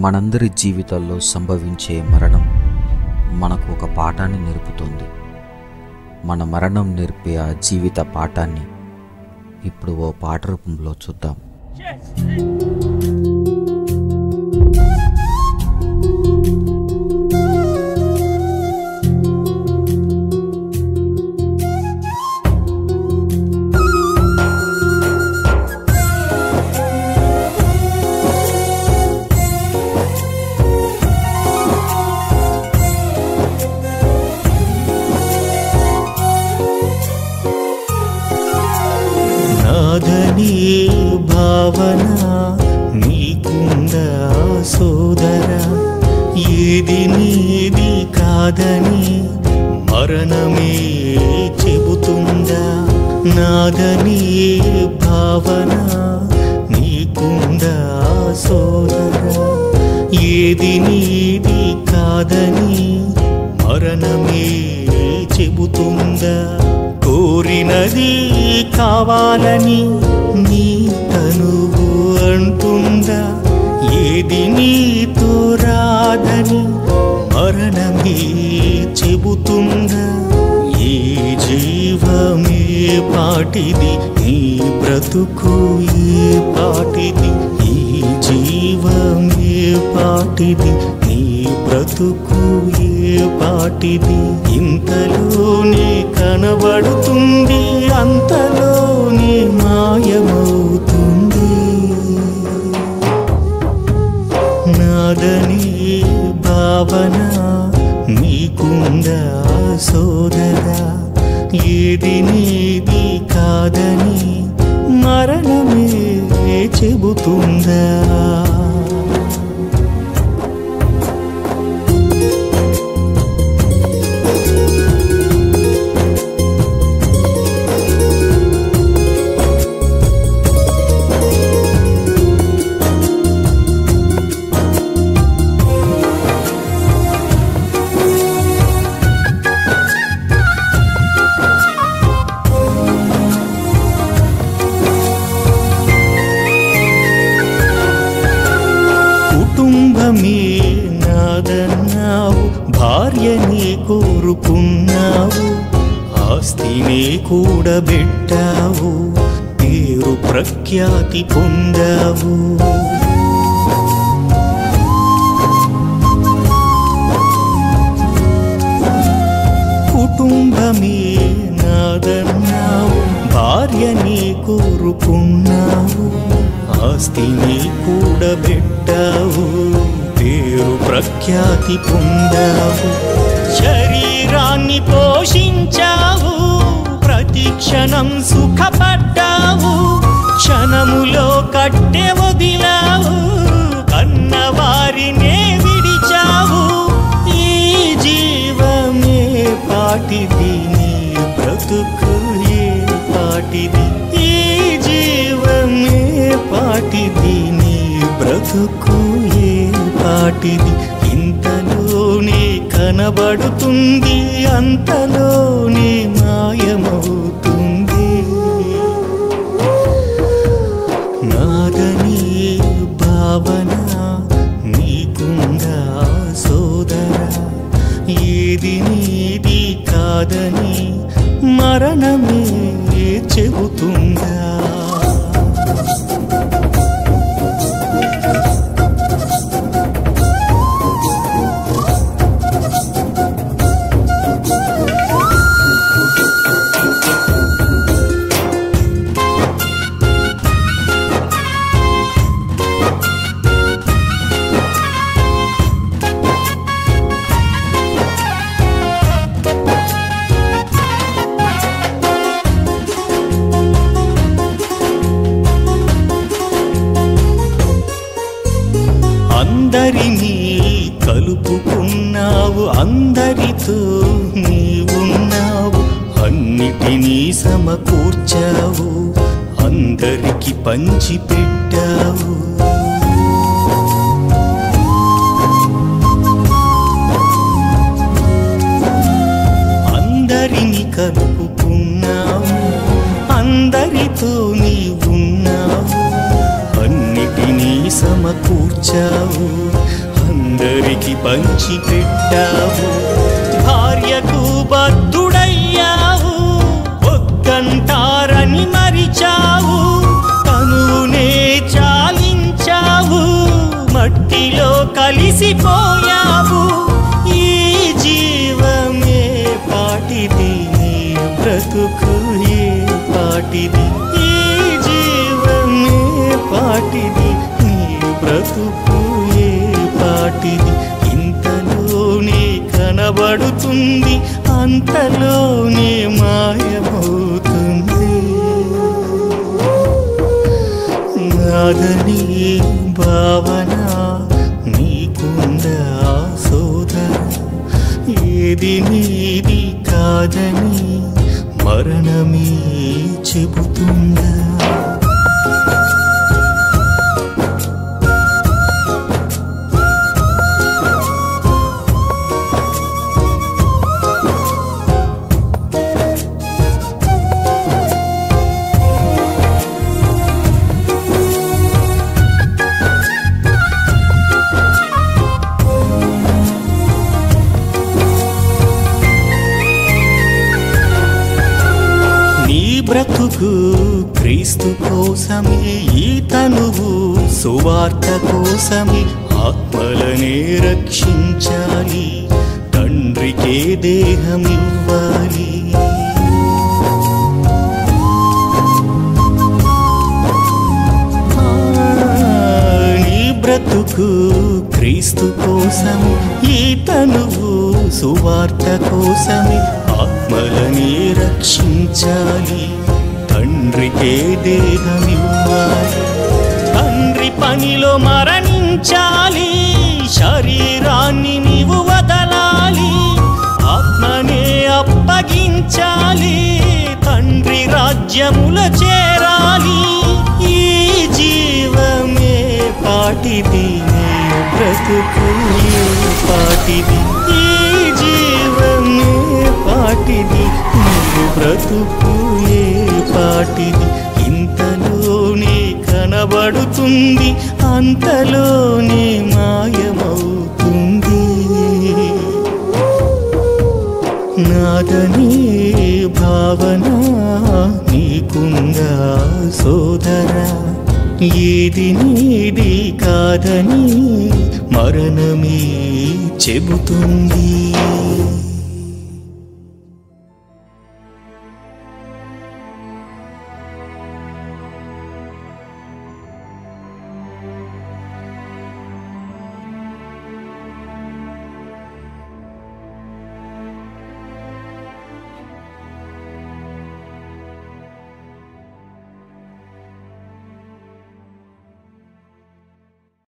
మనందరి జీవితాల్లో సంభవించే మరణం మనకు ఒక పాఠాన్ని నేర్పుతుంది మన మరణం నేర్పే ఆ జీవిత పాఠాన్ని ఇప్పుడు ఓ పాట రూపంలో చూద్దాం నాదని భావన నీకుందా సోదర ఏది నీది కాదని మరణమే చెబుతుందా నాదని భావన నీకుందా సోదర ఏది నీది కాదని మరణమే చెబుతుందా కోరినది కావాలని నీ తనువు అంటుందా ఏది నీతో రాదని మరణమే చెబుతుందా ఈ జీవమే పాటిది నీ బ్రతుకు ఏ పాటిది ఈ జీవమే పాటిది నీ బ్రతుకు ఏ పాటిది ఇంతలోనే కనబడుతుంది అంతలోనే మాయమవుతుంది నాదని భావన నీకుందా సోదరా ఏది నీది కాదని మరణమే చెబుతుందా కుటుంబమే నాదన్నావు భార్యని కోరుకున్నావు ఆస్తిని కూడబెట్టావు పేరు ప్రఖ్యాతి పొందావు కుటుంబమే నాదన్నావు భార్యని కోరుకున్నావు ఆస్తిని కూడబెట్టావు పేరు ప్రఖ్యాతి పొందావు శరీరాన్ని పోషించావు ప్రతి క్షణం సుఖపడ్డావు క్షణములో కట్టె వదిలావు కన్నవారినే విడిచావు ఈ జీవమే పాటిది నీ బ్రతుకు ఏ పాటిది ఈ జీవమే పాటిది నీ బ్రతుకు ఏ పాటిది ఇంతలోనే కనబడుతుంది అంతలోనే మాయమవుతుంది నాదని భావన నీకుందా సోదరా ఏది నీది కాదని మరణమే చెబుతుందా అందరినీ కలుపుకున్నావు అందరితో నీవున్నావు అన్నిటినీ సమకూర్చావు అందరికి పంచి పెట్టావు అందరిని కలుపుకున్నావు అందరితో నీవున్నావు అన్నిటినీ సమకూర్చావు అందరికి పంచి పెట్టావు భార్యకు బద్ధుడయ్యావు వద్దంటారని మరిచావు తనువునే చాలించావు మట్టిలో కలిసిపోయావు ఈ జీవమే పాటిది నీ బ్రతుకు ఏ పాటిది ఈ జీవమే పాటిది నీ బ్రతుకు ఏ పాటిది ఇంతలోనే కనబడుతుంది అంతలోనే మాయమవుతుంది నాదని భావన నీకుందా సోదర ఏది నీది కాదని మరణమే చెబుతుందా నీ బ్రతుకు క్రీస్తు కోసమే ఈ తనువు సువార్త కోసమే ఆత్మలనే రక్షించాలి తండ్రికే దేహం ఇవ్వాలి నీ బ్రతుకు క్రీస్తు కోసం ఈ తనువు సువార్త కోసమే ఆత్మలని రక్షించాలి తండ్రికే దేహమివ్వాలి తండ్రి పనిలో మరణించాలి శరీరాన్ని నీవు వదలాలి ఆత్మనే అప్పగించాలి తండ్రి రాజ్యముల చేరాలి ఈ జీవమే పాటిది నీ బ్రతుకు ఏ పాటిది ఈ జీవమే పాటిది నీ బ్రతుకు ఏ పాటిది ఇంతలోనే కనబడుతుంది అంతలోనే మాయమవుతుంది నాదని భావన నీకుందా సోదరా ఏది నీది కాదని మరణమే చెబుతుంది